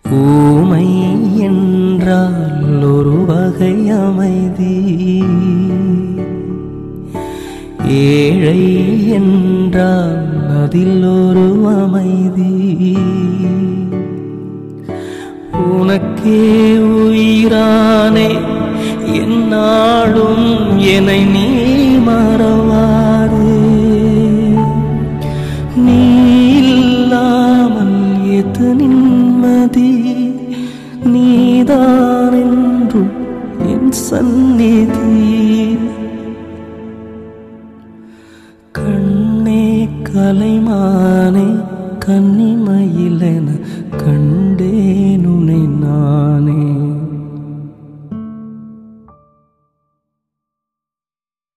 ஊமை என்றால் ஒரு வகை அமைதி ஏழை என்றால் அதில் ஒரு அமைதி உனக்கே உயிரானே என்னாலும் என்னை நீ மறவாதே நீ இல்லாமல் எது நிம்மதி நீதான் என்றும் என் சந்நிதி கண்ணே கலைமானே கன்னிமயிலென கண்டேன் உனை நானே